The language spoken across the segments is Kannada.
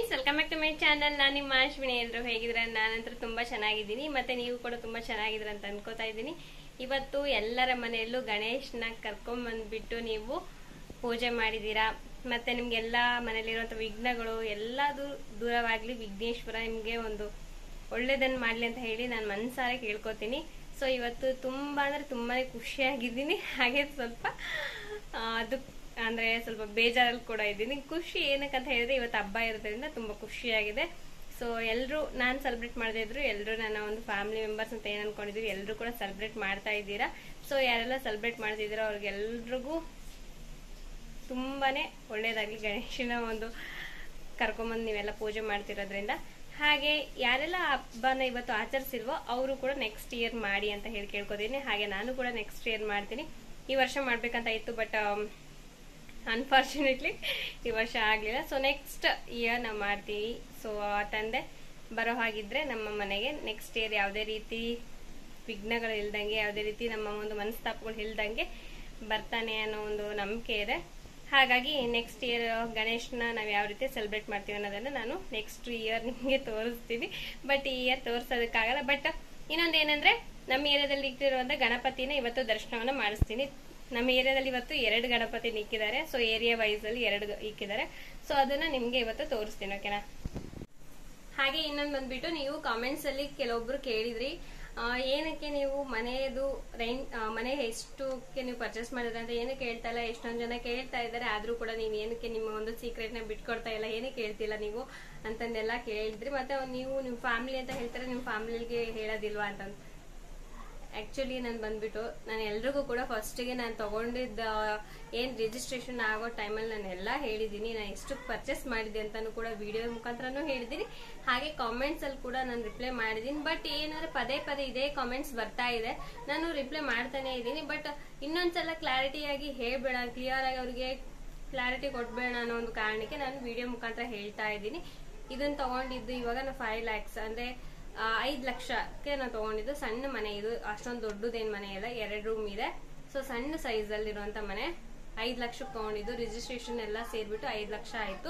friends welcome back to my channel ನಾನು ನಿಮ್ಮ ಅಶ್ವಿನಿ ಎಲ್ಲರೂ ಹೇಗಿದ್ರೆ ನಾನಂತೂ ತುಂಬಾ ಚೆನ್ನಾಗಿದ್ದೀನಿ ಮತ್ತೆ ನೀವು ಕೂಡ ತುಂಬಾ ಚೆನ್ನಾಗಿದ್ರ ಅಂತ ಅನ್ಕೋತಾ ಇದ್ದೀನಿ ಇವತ್ತು ಎಲ್ಲರ ಮನೆಯಲ್ಲೂ ಗಣೇಶನ ಕರ್ಕೊಂಡ್ ಬಂದ್ಬಿಟ್ಟು ನೀವು ಪೂಜೆ ಮಾಡಿದೀರಾ ಮತ್ತೆ ನಿಮ್ಗೆಲ್ಲ ಮನೇಲಿರುವಂತ ವಿಘ್ನಗಳು ಎಲ್ಲ ದೂರವಾಗ್ಲಿ ವಿಘ್ನೇಶ್ವರ ನಿಮ್ಗೆ ಒಂದು ಒಳ್ಳೇದನ್ನ ಮಾಡ್ಲಿ ಅಂತ ಹೇಳಿ ನಾನು ಮನ್ಸಾರೆ ಕೇಳ್ಕೊತೀನಿ ಸೊ ಇವತ್ತು ತುಂಬಾ ಅಂದ್ರೆ ತುಂಬಾನೇ ಖುಷಿಯಾಗಿದ್ದೀನಿ ಹಾಗೆ ಸ್ವಲ್ಪ ಆ, ಅದು ಅಂದ್ರೆ ಸ್ವಲ್ಪ ಬೇಜಾರಲ್ಲಿ ಕೂಡ ಇದ್ದೀನಿ ಖುಷಿ ಏನಕ್ಕಂತ ಹೇಳಿದ್ರೆ ಇವತ್ತು ಹಬ್ಬ ಇರೋದ್ರಿಂದ ತುಂಬಾ ಖುಷಿಯಾಗಿದೆ ಸೊ ಎಲ್ಲರೂ ನಾನು ಸೆಲೆಬ್ರೇಟ್ ಮಾಡದೇ ಇದ್ರು ಎಲ್ಲರೂ ನನ್ನ ಒಂದು ಫ್ಯಾಮಿಲಿ ಮೆಂಬರ್ಸ್ ಅಂತ ಏನ್ ಅನ್ಕೊಂಡಿದೀವಿ ಎಲ್ಲರೂ ಕೂಡ ಸೆಲೆಬ್ರೇಟ್ ಮಾಡ್ತಾ ಇದ್ದೀರಾ ಸೊ ಯಾರೆಲ್ಲ ಸೆಲೆಬ್ರೇಟ್ ಮಾಡ್ತಿದ್ದೀರೋ ಅವ್ರಿಗೆಲ್ರಿಗೂ ತುಂಬಾನೇ ಒಳ್ಳೇದಾಗ್ಲಿ ಗಣೇಶನ ಒಂದು ಕರ್ಕೊಂಬಂದು ನೀವೆಲ್ಲ ಪೂಜೆ ಮಾಡ್ತಿರೋದ್ರಿಂದ ಹಾಗೆ ಯಾರೆಲ್ಲ ಹಬ್ಬನ ಇವತ್ತು ಆಚರಿಸಿಲ್ವೋ ಅವರು ಕೂಡ ನೆಕ್ಸ್ಟ್ ಇಯರ್ ಮಾಡಿ ಅಂತ ಹೇಳಿ ಕೇಳ್ಕೊತೀನಿ ಹಾಗೆ ನಾನು ಕೂಡ ನೆಕ್ಸ್ಟ್ ಇಯರ್ ಮಾಡ್ತೀನಿ ಈ ವರ್ಷ ಮಾಡ್ಬೇಕಂತ ಇತ್ತು ಬಟ್ ಅನ್ಫಾರ್ಚುನೇಟ್ಲಿ ಈ ವರ್ಷ ಆಗ್ಲಿಲ್ಲ ಸೊ ನೆಕ್ಸ್ಟ್ ಇಯರ್ ನಾವು ಮಾಡ್ತೀವಿ ಸೊ ತಂದೆ ಬರೋ ಹಾಗಿದ್ರೆ ನಮ್ಮ ಮನೆಗೆ ನೆಕ್ಸ್ಟ್ ಇಯರ್ ಯಾವುದೇ ರೀತಿ ವಿಘ್ನಗಳು ಇಲ್ದಂಗೆ ಯಾವುದೇ ರೀತಿ ನಮ್ಮ ಒಂದು ಮನಸ್ತಾಪಗಳು ಇಲ್ದಂಗೆ ಬರ್ತಾನೆ ಅನ್ನೋ ಒಂದು ನಂಬಿಕೆ ಇದೆ ಹಾಗಾಗಿ ನೆಕ್ಸ್ಟ್ ಇಯರ್ ಗಣೇಶನ ನಾವು ಯಾವ ರೀತಿ ಸೆಲೆಬ್ರೇಟ್ ಮಾಡ್ತೀವಿ ಅನ್ನೋದನ್ನ ನಾನು ನೆಕ್ಸ್ಟ್ ಇಯರ್ ನಿಮಗೆ ತೋರಿಸ್ತೀನಿ ಬಟ್ ಈ ಇಯರ್ ತೋರಿಸೋದಕ್ಕಾಗಲ್ಲ ಬಟ್ ಇನ್ನೊಂದು ಏನಂದ್ರೆ ನಮ್ಮ ಏರಿಯಾದಲ್ಲಿ ಇಟ್ಟಿರುವಂತ ಗಣಪತಿನ ಇವತ್ತು ದರ್ಶನವನ್ನ ಮಾಡಿಸ್ತೀನಿ ನಮ್ಮ ಏರಿಯಾದಲ್ಲಿ ಇವತ್ತು ಎರಡು ಗಣಪತಿ ಇಕ್ಕಿದ್ದಾರೆ ಸೊ ಏರಿಯಾ ವೈಸ್ ಅಲ್ಲಿ ಎರಡು ಇಕ್ಕಿದ್ದಾರೆ ಸೊ ಅದನ್ನ ನಿಮ್ಗೆ ಇವತ್ತು ತೋರಿಸ್ತೀನಿ ಓಕೆನಾ ಹಾಗೆ ಇನ್ನೊಂದು ಬಂದ್ಬಿಟ್ಟು ನೀವು ಕಾಮೆಂಟ್ಸ್ ಅಲ್ಲಿ ಕೆಲವೊಬ್ರು ಕೇಳಿದ್ರಿ ಆ, ಏನಕ್ಕೆ ನೀವು ಮನೆಯದು ರೈನ್ ಆ, ಮನೆ ಎಷ್ಟಕ್ಕೆ ನೀವು ಪರ್ಚೇಸ್ ಮಾಡಿದ್ರೆ ಅಂತ ಏನಕ್ಕೆ ಹೇಳ್ತಾ ಇಲ್ಲ ಎಷ್ಟೊಂದು ಜನ ಕೇಳ್ತಾ ಇದ್ದಾರೆ ಆದ್ರೂ ಕೂಡ ನೀವು ಏನಕ್ಕೆ ನಿಮ್ಮ ಒಂದು ಸೀಕ್ರೆಟ್ ನ ಬಿಟ್ಕೊಡ್ತಾ ಇಲ್ಲ ಏನಕ್ಕೆ ಹೇಳ್ತಿಲ್ಲ ನೀವು ಅಂತಂದೆಲ್ಲ ಕೇಳಿದ್ರಿ ಮತ್ತೆ ನೀವು ನಿಮ್ ಫ್ಯಾಮಿಲಿ ಅಂತ ಹೇಳ್ತಾರೆ ನಿಮ್ ಫ್ಯಾಮಿಲಿಗೆ ಹೇಳೋದಿಲ್ವಾ ಅಂತ ಆಕ್ಚುಲಿ ನಾನು ಬಂದ್ಬಿಟ್ಟು ನಾನು ಎಲ್ರಿಗೂ ಕೂಡ ಫಸ್ಟಿಗೆ ನಾನು ತಗೊಂಡಿದ್ದ ಏನ್ ರಿಜಿಸ್ಟ್ರೇಷನ್ ಆಗೋ ಟೈಮಲ್ಲಿ ನಾನು ಎಲ್ಲ ಹೇಳಿದ್ದೀನಿ ನಾನು ಎಷ್ಟು ಪರ್ಚೇಸ್ ಮಾಡಿದೆ ಅಂತಾನು ಕೂಡ ವಿಡಿಯೋ ಮುಖಾಂತರನೂ ಹೇಳಿದ್ದೀನಿ ಹಾಗೆ ಕಾಮೆಂಟ್ಸ್ ಅಲ್ಲಿ ಕೂಡ ನಾನು ರಿಪ್ಲೈ ಮಾಡಿದ್ದೀನಿ ಬಟ್ ಏನಂದ್ರೆ ಪದೇ ಪದೇ ಇದೇ ಕಾಮೆಂಟ್ಸ್ ಬರ್ತಾ ಇದೆ ನಾನು ರಿಪ್ಲೈ ಮಾಡ್ತಾನೆ ಇದ್ದೀನಿ ಬಟ್ ಇನ್ನೊಂದ್ಸಲ ಕ್ಲಾರಿಟಿಯಾಗಿ ಹೇಳ್ಬೇಡ ಕ್ಲಿಯರ್ ಆಗಿ ಅವ್ರಿಗೆ ಕ್ಲಾರಿಟಿ ಕೊಡ್ಬೇಡ ಅನ್ನೋ ಒಂದು ಕಾರಣಕ್ಕೆ ನಾನು ವಿಡಿಯೋ ಮುಖಾಂತರ ಹೇಳ್ತಾ ಇದ್ದೀನಿ ಇದನ್ನ ತಗೊಂಡಿದ್ದು ಇವಾಗ ನಾನು ಫೈವ್ ಲ್ಯಾಕ್ಸ್ ಅಂದ್ರೆ ಆ, ಐದ್ ಲಕ್ಷಕ್ಕೆ ನಾನು ತಗೊಂಡಿದ್ದು ಸಣ್ಣ ಮನೆ ಇದು ಅಷ್ಟೊಂದು ದೊಡ್ಡದೇನ್ ಮನೆ ಇಲ್ಲ ಎರಡು ರೂಮ್ ಇದೆ ಸೊ ಸಣ್ಣ ಸೈಜ್ ಅಲ್ಲಿರುವಂತ ಮನೆ ಐದ್ ಲಕ್ಷಕ್ಕೆ ತಗೊಂಡಿದ್ದು ರಿಜಿಸ್ಟ್ರೇಷನ್ ಎಲ್ಲ ಸೇರ್ಬಿಟ್ಟು ಐದ್ ಲಕ್ಷ ಆಯ್ತು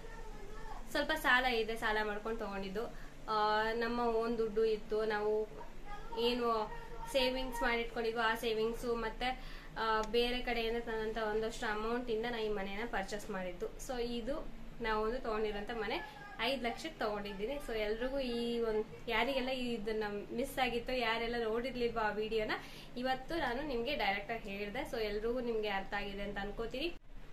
ಸ್ವಲ್ಪ ಸಾಲ ಇದೆ ಸಾಲ ಮಾಡ್ಕೊಂಡು ತಗೊಂಡಿದ್ದು ಆ, ನಮ್ಮ ಓನ್ ದುಡ್ಡು ಇತ್ತು ನಾವು ಏನು ಸೇವಿಂಗ್ಸ್ ಮಾಡಿಟ್ಕೊಂಡಿದ್ವು ಆ ಸೇವಿಂಗ್ಸು ಮತ್ತೆ ಆ, ಬೇರೆ ಕಡೆಯಿಂದ ತಂದಂತ ಒಂದಷ್ಟು ಅಮೌಂಟ್ ಇಂದ ನಾ ಈ ಮನೆನ ಪರ್ಚೇಸ್ ಮಾಡಿದ್ದು ಸೊ ಇದು ನಾವು ಒಂದು ತಗೊಂಡಿರೋಂಥ ಮನೆ ಐದ್ ಲಕ್ಷಕ್ಕೆ ತಗೊಂಡಿದ್ದೀನಿ ಸೊ ಎಲ್ರಿಗೂ ಈ ಒಂದು ಯಾರಿಗೆಲ್ಲ ಇದನ್ನ ಮಿಸ್ ಆಗಿತ್ತೋ ಯಾರೆಲ್ಲ ನೋಡಿರ್ಲಿಲ್ವೋ ಆ ವಿಡಿಯೋನ ಇವತ್ತು ನಾನು ನಿಮ್ಗೆ ಡೈರೆಕ್ಟ್ ಆಗಿ ಹೇಳಿದೆ ಸೊ ಎಲ್ರಿಗೂ ನಿಮ್ಗೆ ಅರ್ಥ ಆಗಿದೆ ಅಂತ ಅನ್ಕೋತೀನಿ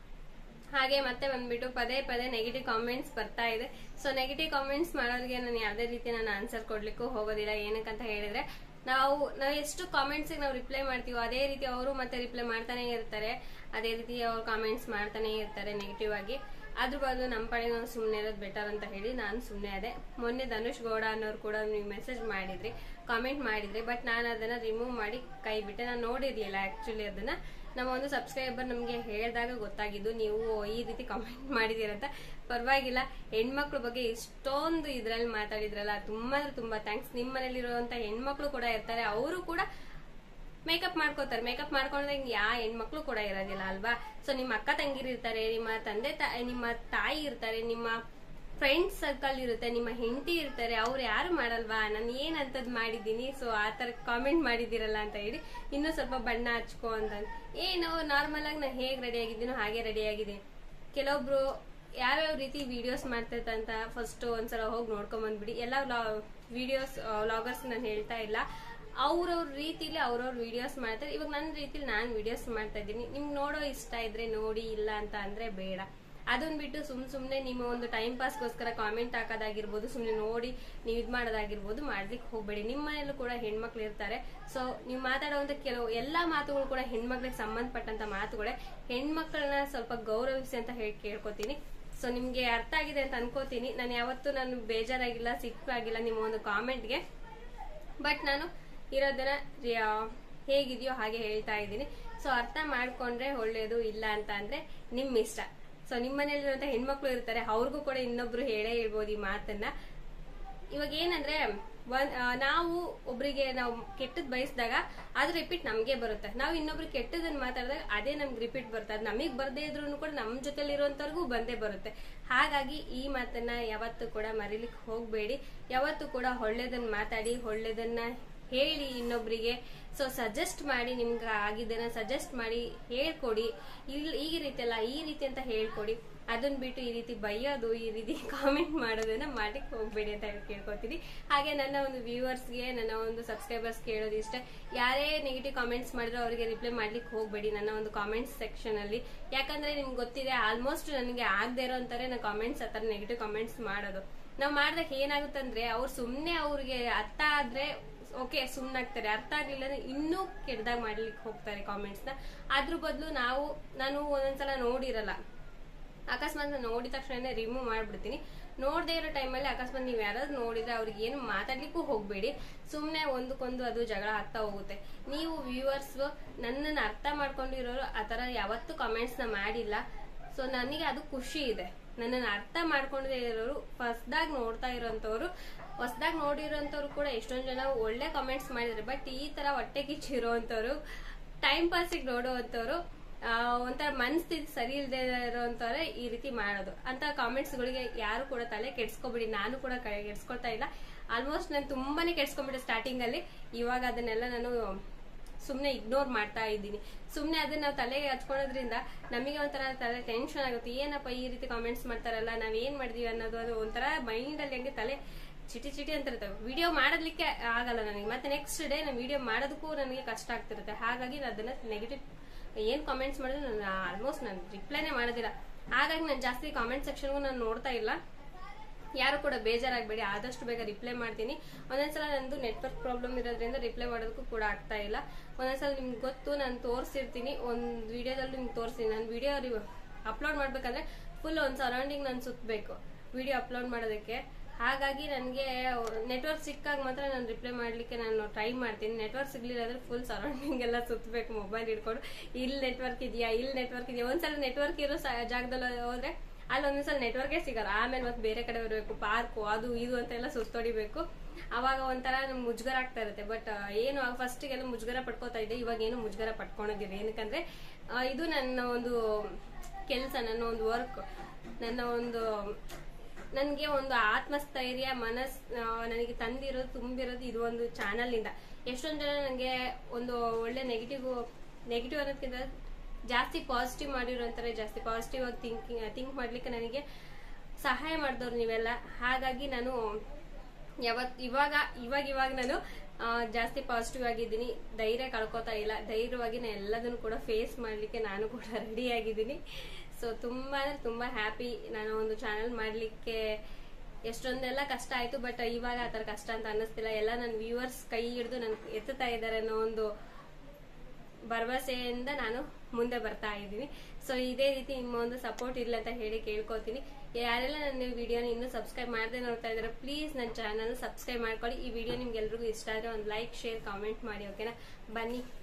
ಹಾಗೆ ಮತ್ತೆ ಬಂದ್ಬಿಟ್ಟು ಪದೇ ಪದೇ ನೆಗೆಟಿವ್ ಕಾಮೆಂಟ್ಸ್ ಬರ್ತಾ ಇದೆ ಸೊ ನೆಗೆಟಿವ್ ಕಾಮೆಂಟ್ಸ್ ಮಾಡೋರಿಗೆ ನಾನು ಯಾವುದೇ ರೀತಿ ನಾನು ಆನ್ಸರ್ ಕೊಡ್ಲಿಕ್ಕೂ ಹೋಗೋದಿಲ್ಲ ಏನಕ್ಕಂತ ಹೇಳಿದ್ರೆ ನಾವು ನಾವು ಎಷ್ಟು ಕಾಮೆಂಟ್ಸ್ ನಾವು ರಿಪ್ಲೈ ಮಾಡ್ತೀವೋ ಅದೇ ರೀತಿ ಅವರು ಮತ್ತೆ ರಿಪ್ಲೈ ಮಾಡ್ತಾನೆ ಇರ್ತಾರೆ ಅದೇ ರೀತಿ ಅವ್ರು ಕಾಮೆಂಟ್ಸ್ ಮಾಡ್ತಾನೆ ಇರ್ತಾರೆ ನೆಗೆಟಿವ್ ಆಗಿ ಅದ್ರ ಬದಲು ನಮ್ಮ ಪಡೆ ನಾವು ಸುಮ್ಮನೆ ಇರೋದು ಬೆಟರ್ ಅಂತ ಹೇಳಿ ನಾನು ಸುಮ್ಮನೆ ಅದೇ ಮೊನ್ನೆ ಧನುಷ್ ಗೌಡ ಅನ್ನೋರು ಕೂಡ ನೀವು ಮೆಸೇಜ್ ಮಾಡಿದ್ರಿ ಕಾಮೆಂಟ್ ಮಾಡಿದ್ರಿ ಬಟ್ ನಾನು ಅದನ್ನ ರಿಮೂವ್ ಮಾಡಿ ಕೈ ಬಿಟ್ಟೆ ನಾನು ನೋಡಿರ್ಲಿಲ್ಲ ಆಕ್ಚುಲಿ ಅದನ್ನ ನಮ್ಮ ಒಂದು ಸಬ್ಸ್ಕ್ರೈಬರ್ ನಮಗೆ ಹೇಳಿದಾಗ ಗೊತ್ತಾಗಿದ್ದು ನೀವು ಈ ರೀತಿ ಕಾಮೆಂಟ್ ಮಾಡಿದಿರಂತ ಪರವಾಗಿಲ್ಲ ಹೆಣ್ಮಕ್ಳ ಬಗ್ಗೆ ಇಷ್ಟೊಂದು ಇದ್ರಲ್ಲಿ ಮಾತಾಡಿದ್ರಲ್ಲ ತುಂಬಾ ಅಂದ್ರೆ ತುಂಬಾ ಥ್ಯಾಂಕ್ಸ್ ನಿಮ್ಮ ಮನೇಲಿರುವಂತ ಹೆಣ್ಮಕ್ಳು ಕೂಡ ಇರ್ತಾರೆ ಅವರು ಕೂಡ ಮೇಕಪ್ ಮಾಡ್ಕೋತಾರೆ ಮೇಕಪ್ ಮಾಡ್ಕೊಂಡ್ರೆ ಯಾ ಹೆಣ್ಮಕ್ಳು ಕೂಡ ಇರೋದಿಲ್ಲ ಅಲ್ವಾ ಸೊ ನಿಮ್ಮ ಅಕ್ಕ ತಂಗಿರು ಇರ್ತಾರೆ ನಿಮ್ಮ ತಂದೆ ತಾ- ನಿಮ್ಮ ತಾಯಿ ಇರ್ತಾರೆ ನಿಮ್ಮ ಫ್ರೆಂಡ್ಸ್ ಸರ್ಕಲ್ ಇರುತ್ತೆ ನಿಮ್ಮ ಹೆಂಡತಿ ಇರ್ತಾರೆ ಅವ್ರು ಯಾರು ಮಾಡಲ್ವಾ ನಾನು ಏನಂತದ್ ಮಾಡಿದ್ದೀನಿ ಸೊ ಆ ತರ ಕಾಮೆಂಟ್ ಮಾಡಿದಿರಲ್ಲ ಅಂತ ಹೇಳಿ ಇನ್ನೂ ಸ್ವಲ್ಪ ಬಣ್ಣ ಹಚ್ಕೋ ಅಂತ ಏನು ನಾರ್ಮಲ್ ಆಗಿ ನಾನು ಹೇಗ್ ರೆಡಿ ಆಗಿದ್ದೀನೋ ಹಾಗೆ ರೆಡಿ ಆಗಿದ್ದೀನಿ ಕೆಲವೊಬ್ರು ಯಾವ್ಯಾವ ರೀತಿ ವಿಡಿಯೋಸ್ ಮಾಡ್ತಿರ್ತಂತ ಫಸ್ಟ್ ಒಂದ್ಸಲ ಹೋಗಿ ನೋಡ್ಕೊಂಡ್ ಬಂದ್ಬಿಡಿ ಎಲ್ಲ ವಿಡಿಯೋಸ್ ವ್ಲಾಗರ್ಸ್ ನಾನು ಹೇಳ್ತಾ ಇಲ್ಲ ಅವ್ರವ್ರ ರೀತಿಲಿ ಅವ್ರವ್ರ ವಿಡಿಯೋಸ್ ಮಾಡ್ತಾರೆ ಇವಾಗ ನನ್ನ ರೀತಿಲಿ ನಾನು ವಿಡಿಯೋಸ್ ಮಾಡ್ತಾ ಇದ್ದೀನಿ ನಿಮ್ಗೆ ನೋಡೋ ಇಷ್ಟ ಇದ್ರೆ ನೋಡಿ ಇಲ್ಲ ಅಂತ ಅಂದ್ರೆ ಬೇಡ ಅದನ್ನ ಬಿಟ್ಟು ಸುಮ್ ಸುಮ್ನೆ ನಿಮ್ಮ ಒಂದು ಟೈಮ್ ಪಾಸ್ಗೋಸ್ಕರ ಕಾಮೆಂಟ್ ಹಾಕೋದಾಗಿರ್ಬೋದು ಸುಮ್ನೆ ನೋಡಿ ನೀವು ಇದ್ ಮಾಡೋದಾಗಿರ್ಬೋದು ಮಾಡ್ಲಿಕ್ಕೆ ಹೋಗ್ಬೇಡಿ ನಿಮ್ಮ ಮನೇಲೂ ಕೂಡ ಹೆಣ್ಮಕ್ಳು ಇರ್ತಾರೆ ಸೊ ನೀವು ಮಾತಾಡುವಂತ ಕೆಲವು ಎಲ್ಲಾ ಮಾತುಗಳು ಕೂಡ ಹೆಣ್ಮಕ್ಳಿಗೆ ಸಂಬಂಧಪಟ್ಟಂತ ಮಾತುಗಳೇ ಹೆಣ್ಮಕ್ಳನ್ನ ಸ್ವಲ್ಪ ಗೌರವಿಸಿ ಅಂತ ಹೇಳಿ ಕೇಳ್ಕೊತೀನಿ ಸೊ ನಿಮ್ಗೆ ಅರ್ಥ ಆಗಿದೆ ಅಂತ ಅನ್ಕೋತೀನಿ ನಾನು ಯಾವತ್ತೂ ನಾನು ಬೇಜಾರಾಗಿಲ್ಲ ಸಿಕ್ಕಾಗಿಲ್ಲ ನಿಮ್ಮ ಒಂದು ಕಾಮೆಂಟ್ಗೆ ಬಟ್ ನಾನು ಇರೋದನ್ನ ರಿಯಾ- ಹೇಗಿದೆಯೋ ಹಾಗೆ ಹೇಳ್ತಾ ಇದ್ದೀನಿ ಸೊ ಅರ್ಥ ಮಾಡ್ಕೊಂಡ್ರೆ ಒಳ್ಳೇದು ಇಲ್ಲ ಅಂತ ಅಂದ್ರೆ ನಿಮ್ ಇಷ್ಟ ಸೊ ನಿಮ್ಮ ಮನೇಲಿರುವಂತ ಹೆಣ್ಮಕ್ಳು ಇರ್ತಾರೆ ಅವ್ರಿಗೂ ಕೂಡ ಇನ್ನೊಬ್ರು ಹೇಳೇ ಹೇಳ್ಬೋದು ಈ ಮಾತನ್ನ ಇವಾಗ ಏನಂದ್ರೆ ಒಂದ್ ಆ, ನಾವು ಒಬ್ರಿಗೆ ನಾವು ಕೆಟ್ಟದ್ ಬಯಸಿದಾಗ ಅದು ರಿಪೀಟ್ ನಮಗೆ ಬರುತ್ತೆ ನಾವು ಇನ್ನೊಬ್ರಿಗೆ ಕೆಟ್ಟದನ್ನ ಮಾತಾಡಿದಾಗ ಅದೇ ನಮ್ಗೆ ರಿಪೀಟ್ ಬರುತ್ತೆ ಅದು ನಮಗೆ ಬರದೇ ಇದ್ರೂ ಕೂಡ ನಮ್ಮ ಜೊತೆಲಿ ಇರುವಂತವ್ರಿಗೂ ಬಂದೇ ಬರುತ್ತೆ ಹಾಗಾಗಿ ಈ ಮಾತನ್ನ ಯಾವತ್ತೂ ಕೂಡ ಮರಿಲಿಕ್ಕೆ ಹೋಗ್ಬೇಡಿ ಯಾವತ್ತೂ ಕೂಡ ಒಳ್ಳೇದನ್ನ ಮಾತಾಡಿ ಒಳ್ಳೇದನ್ನ ಹೇಳಿ ಇನ್ನೊಬ್ರಿಗೆ ಸೊ ಸಜೆಸ್ಟ್ ಮಾಡಿ ನಿಮ್ಗೆ ಆಗಿದ್ದನ್ನ ಸಜೆಸ್ಟ್ ಮಾಡಿ ಹೇಳ್ಕೊಡಿ ಇಲ್ಲಿ ಈ ರೀತಿ ಅಲ್ಲ ಈ ರೀತಿ ಅಂತ ಹೇಳ್ಕೊಡಿ ಅದನ್ನ ಬಿಟ್ಟು ಈ ರೀತಿ ಬೈಯೋದು ಈ ರೀತಿ ಕಾಮೆಂಟ್ ಮಾಡೋದನ್ನ ಮಾಡಕ್ಕೆ ಹೋಗ್ಬೇಡಿ ಅಂತ ಹೇಳಿ ಕೇಳ್ಕೊತೀನಿ ಹಾಗೆ ನನ್ನ ಒಂದು ವ್ಯೂವರ್ಸ್ಗೆ ನನ್ನ ಒಂದು ಸಬ್ಸ್ಕ್ರೈಬರ್ಸ್ ಕೇಳೋದು ಇಷ್ಟ ಯಾರೇ ನೆಗೆಟಿವ್ ಕಾಮೆಂಟ್ಸ್ ಮಾಡಿದ್ರೆ ಅವರಿಗೆ ರಿಪ್ಲೈ ಮಾಡ್ಲಿಕ್ಕೆ ಹೋಗ್ಬೇಡಿ ನನ್ನ ಒಂದು ಕಾಮೆಂಟ್ಸ್ ಸೆಕ್ಷನ್ ಅಲ್ಲಿ ಯಾಕಂದ್ರೆ ನಿಮ್ಗೆ ಗೊತ್ತಿದೆ ಆಲ್ಮೋಸ್ಟ್ ನನಗೆ ಆಗದೆ ಇರೋ ಅಂತಾರೆ ನಾನು ಕಾಮೆಂಟ್ಸ್ ಆ ಥರ ನೆಗೆಟಿವ್ ಕಾಮೆಂಟ್ಸ್ ಮಾಡೋದು ನಾವು ಮಾಡಿದಾಗ ಏನಾಗುತ್ತಂದ್ರೆ ಅವ್ರು ಸುಮ್ಮನೆ ಅವ್ರಿಗೆ ಅರ್ಥ ಆದ್ರೆ ಓಕೆ ಸುಮ್ಮನಾಗ್ತಾರೆ ಅರ್ಥ ಆಗ್ಲಿಲ್ಲ ಅಂದ್ರೆ ಇನ್ನೂ ಕೆಟ್ಟದಾಗ ಮಾಡ್ಲಿಕ್ಕೆ ಹೋಗ್ತಾರೆ ಕಾಮೆಂಟ್ಸ್ ನ ಅದ್ರ ಬದಲು ನಾವು ನಾನು ಒಂದೊಂದ್ಸಲ ನೋಡಿರಲ್ಲ ಅಕಸ್ಮಾತ್ ನಾನು ನೋಡಿದ ತಕ್ಷಣ ರಿಮೂವ್ ಮಾಡ್ಬಿಡ್ತೀನಿ ನೋಡದೇ ಇರೋ ಟೈಮಲ್ಲಿ ಅಕಸ್ಮಾತ್ ನೀವು ಯಾರಾದ್ರೂ ನೋಡಿದ್ರೆ ಅವ್ರಿಗೆ ಏನು ಮಾತಾಡ್ಲಿಕ್ಕೂ ಹೋಗ್ಬೇಡಿ ಸುಮ್ಮನೆ ಒಂದಕ್ಕೊಂದು ಅದು ಜಗಳ ಆಗ್ತಾ ಹೋಗುತ್ತೆ ನೀವು ವ್ಯೂವರ್ಸ್ ನನ್ನನ್ನು ಅರ್ಥ ಮಾಡ್ಕೊಂಡಿರೋರು ಆ ಥರ ಯಾವತ್ತೂ ಕಾಮೆಂಟ್ಸ್ನ ಮಾಡಿಲ್ಲ ಸೊ ನನಗೆ ಅದು ಖುಷಿ ಇದೆ ನನ್ನನ್ನು ಅರ್ಥ ಮಾಡ್ಕೊಂಡೇ ಇರೋರು ಹೊಸ್ದಾಗಿ ನೋಡ್ತಾ ಇರೋಂಥವ್ರು ಹೊಸ್ದಾಗಿ ನೋಡಿರೋಂಥವ್ರು ಕೂಡ ಎಷ್ಟೊಂದು ಜನ ಒಳ್ಳೆ ಕಾಮೆಂಟ್ಸ್ ಮಾಡಿದ್ದಾರೆ ಬಟ್ ಈ ತರ ಹೊಟ್ಟೆ ಕಿಚ್ಚಿರೋಂಥವ್ರು ಟೈಮ್ ಪಾಸಿಗೆ ನೋಡುವಂಥವ್ರು ಆ, ಒಂಥರ ಮನಸ್ಥಿತಿ ಸರಿ ಇಲ್ಲದೆ ಇರೋಂಥವ್ರೆ ಈ ರೀತಿ ಮಾಡೋದು ಅಂತ ಕಾಮೆಂಟ್ಸ್ ಗಳಿಗೆ ಯಾರು ಕೂಡ ತಲೆ ಕೆಡ್ಸ್ಕೊಬಿಡಿ ನಾನು ಕೂಡ ಕ- ಕೆಡ್ಸ್ಕೊಳ್ತಾ ಇಲ್ಲ ಆಲ್ಮೋಸ್ಟ್ ನಾನು ತುಂಬಾನೇ ಕೆಡ್ಸ್ಕೊಂಡ್ಬಿಟ್ಟೆ ಸ್ಟಾರ್ಟಿಂಗ್ ಅಲ್ಲಿ ಇವಾಗ ಅದನ್ನೆಲ್ಲ ನಾನು ಸುಮ್ಮನೆ ಇಗ್ನೋರ್ ಮಾಡ್ತಾ ಇದ್ದೀನಿ ಸುಮ್ಮನೆ ಅದನ್ನ ನಾವು ತಲೆಗೆ ಹಚ್ಕೊಳ್ಳೋದ್ರಿಂದ ನಮಗೆ ಒಂಥರ ತಲೆ ಟೆನ್ಷನ್ ಆಗುತ್ತೆ ಏನಪ್ಪ ಈ ರೀತಿ ಕಾಮೆಂಟ್ಸ್ ಮಾಡ್ತಾರಲ್ಲ ನಾವ್ ಏನ್ ಮಾಡಿದೀವಿ ಅನ್ನೋದು ಅದು ಒಂಥರ ಮೈಂಡ್ ಅಲ್ಲಿ ಹಂಗೆ ತಲೆ ಚಿಟಿ ಚಿಟಿ ಅಂತ ಇರುತ್ತೆ ವಿಡಿಯೋ ಮಾಡೋದಕ್ಕೆ ಆಗಲ್ಲ ನನಗೆ ಮತ್ತೆ ನೆಕ್ಸ್ಟ್ ಡೇ ನಾನು ವಿಡಿಯೋ ಮಾಡೋದಕ್ಕೂ ನನಗೆ ಕಷ್ಟ ಆಗ್ತಿರುತ್ತೆ ಹಾಗಾಗಿ ನಾನು ಅದನ್ನ ನೆಗೆಟಿವ್ ಏನ್ ಕಾಮೆಂಟ್ಸ್ ಮಾಡಿದ್ರೆ ನಾನು ಆಲ್ಮೋಸ್ಟ್ ನಾನು ರಿಪ್ಲೈನೇ ಮಾಡೋದಿಲ್ಲ ಹಾಗಾಗಿ ನಾನು ಜಾಸ್ತಿ ಕಾಮೆಂಟ್ ಸೆಕ್ಷನ್ಗೂ ನಾನು ನೋಡ್ತಾ ಇಲ್ಲ ಯಾರು ಕೂಡ ಬೇಜಾರಾಗಬೇಡಿ ಆದಷ್ಟು ಬೇಗ ರಿಪ್ಲೈ ಮಾಡ್ತೀನಿ ಒಂದೊಂದ್ಸಲ ನಂದು ನೆಟ್ವರ್ಕ್ ಪ್ರಾಬ್ಲಮ್ ಇರೋದ್ರಿಂದ ರಿಪ್ಲೈ ಮಾಡೋದಕ್ಕೂ ಕೂಡ ಆಗ್ತಾ ಇಲ್ಲ ಒಂದೊಂದ್ಸಲ ನಿಮ್ಗೆ ಗೊತ್ತು ನಾನು ತೋರಿಸಿರ್ತೀನಿ ಒಂದು ವಿಡಿಯೋದಲ್ಲಿ ನಿಮ್ಗೆ ತೋರಿಸ್ತೀನಿ ನಾನು ವಿಡಿಯೋ ಅಪ್ಲೋಡ್ ಮಾಡ್ಬೇಕಂದ್ರೆ ಫುಲ್ ಒಂದು ಸರೌಂಡಿಂಗ್ ನಾನು ಸುತ್ತಬೇಕು ವಿಡಿಯೋ ಅಪ್ಲೋಡ್ ಮಾಡೋದಕ್ಕೆ ಹಾಗಾಗಿ ನನಗೆ ನೆಟ್ವರ್ಕ್ ಸಿಕ್ಕಾಗ ಮಾತ್ರ ನಾನು ರಿಪ್ಲೈ ಮಾಡ್ಲಿಕ್ಕೆ ನಾನು ಟ್ರೈ ಮಾಡ್ತೀನಿ ನೆಟ್ವರ್ಕ್ ಸಿಗ್ಲಿಲ್ಲ ಅಂದ್ರೆ ಫುಲ್ ಸರೌಂಡಿಂಗ್ ಎಲ್ಲ ಸುತ್ತಬೇಕು ಮೊಬೈಲ್ ಹಿಡ್ಕೊಂಡು ಇಲ್ಲಿ ನೆಟ್ವರ್ಕ್ ಇದೆಯಾ ಇಲ್ಲಿ ನೆಟ್ವರ್ಕ್ ಇದೆಯಾ ಒಂದ್ಸಲ ನೆಟ್ವರ್ಕ್ ಇರೋ ಸ- ಜಾಗದಲ್ಲಿ ಹೋದ್ರೆ ಅಲ್ಲಿ ಒಂದೊಂದ್ಸಲ ನೆಟ್ವರ್ಕೇ ಸಿಗಲ್ಲ ಆಮೇಲೆ ಮತ್ತೆ ಬೇರೆ ಕಡೆ ಬರಬೇಕು ಪಾರ್ಕು ಅದು ಇದು ಅಂತೆಲ್ಲ ಸುತ್ತೊಡಿಬೇಕು ಅವಾಗ ಒಂಥರ ನಮ್ಗೆ ಮುಜುಗರ ಆಗ್ತಾ ಇರುತ್ತೆ ಬಟ್ ಏನು ಫಸ್ಟಿಗೆಲ್ಲ ಮುಜುಗರ ಪಡ್ಕೋತಾ ಇದ್ದೆ ಇವಾಗ ಏನು ಮುಜುಗರ ಪಡ್ಕೊಳೋದಿಲ್ಲ ಏನಕ್ಕಂದ್ರೆ ಆ, ಇದು ನನ್ನ ಒಂದು ಕೆಲಸ ನನ್ನ ಒಂದು ವರ್ಕ್ ನನ್ನ ಒಂದು ನನಗೆ ಒಂದು ಆತ್ಮಸ್ಥೈರ್ಯ ಮನಸ್ ಆ, ನನಗೆ ತಂದಿರೋದು ತುಂಬಿರೋದು ಇದು ಒಂದು ಚಾನಲ್ ಇಂದ ಎಷ್ಟೊಂದು ಜನ ನನಗೆ ಒಂದು ಒಳ್ಳೆ ನೆಗೆಟಿವ್ ನೆಗೆಟಿವ್ ಅನ್ನೋದಕ್ಕಿಂತ ಜಾಸ್ತಿ ಪಾಸಿಟಿವ್ ಮಾಡಿರೋಂತಾರೆ ಜಾಸ್ತಿ ಪಾಸಿಟಿವ್ ಆಗಿ ಥಿಂಕಿಂಗ್ ಥಿಂಕ್ ಮಾಡ್ಲಿಕ್ಕೆ ನನಗೆ ಸಹಾಯ ಮಾಡಿದವ್ರು ನೀವೆಲ್ಲ ಹಾಗಾಗಿ ನಾನು ಯಾವತ್ ಇವಾಗ ಇವಾಗ ಇವಾಗ ನಾನು ಆ, ಜಾಸ್ತಿ ಪಾಸಿಟಿವ್ ಆಗಿದ್ದೀನಿ ಧೈರ್ಯ ಕಳ್ಕೊತಾ ಇಲ್ಲ ಧೈರ್ಯವಾಗಿ ನಾನು ಎಲ್ಲದನ್ನು ಕೂಡ ಫೇಸ್ ಮಾಡ್ಲಿಕ್ಕೆ ನಾನು ಕೂಡ ರೆಡಿ ಆಗಿದ್ದೀನಿ ಸೊ ತುಂಬಾ ಅಂದ್ರೆ ತುಂಬಾ ಹ್ಯಾಪಿ ನಾನು ಒಂದು ಚಾನಲ್ ಮಾಡ್ಲಿಕ್ಕೆ ಎಷ್ಟೊಂದೆಲ್ಲ ಕಷ್ಟ ಆಯ್ತು ಬಟ್ ಇವಾಗ ಆ ಥರ ಕಷ್ಟ ಅಂತ ಅನ್ನಿಸ್ತಿಲ್ಲ ಎಲ್ಲ ನನ್ನ ವ್ಯೂವರ್ಸ್ ಕೈ ಹಿಡಿದು ನನ್ ಎತ್ತುತ್ತಾ ಇದ್ದಾರೆ ಅನ್ನೋ ಒಂದು ಭರವಸೆಯಿಂದ ನಾನು ಮುಂದೆ ಬರ್ತಾ ಇದ್ದೀನಿ ಸೊ ಇದೇ ರೀತಿ ನಿಮ್ಮ ಒಂದು ಸಪೋರ್ಟ್ ಇರಲಿ ಅಂತ ಹೇಳಿ ಕೇಳ್ಕೊತೀನಿ ಯಾರೆಲ್ಲ ನನ್ನ ವಿಡಿಯೋನ ಇನ್ನೂ ಸಬ್ಸ್ಕ್ರೈಬ್ ಮಾಡದೆ ನೋಡ್ತಾ ಇದ್ದಾರೆ ಪ್ಲೀಸ್ ನನ್ನ ಚಾನಲ್ ಸಬ್ಸ್ಕ್ರೈಬ್ ಮಾಡ್ಕೊಳ್ಳಿ ಈ ವಿಡಿಯೋ ನಿಮ್ಗೆ ಎಲ್ರಿಗೂ ಇಷ್ಟ ಆದರೆ ಒಂದು ಲೈಕ್ ಶೇರ್ ಕಾಮೆಂಟ್ ಮಾಡಿ ಓಕೆನಾ ಬನ್ನಿ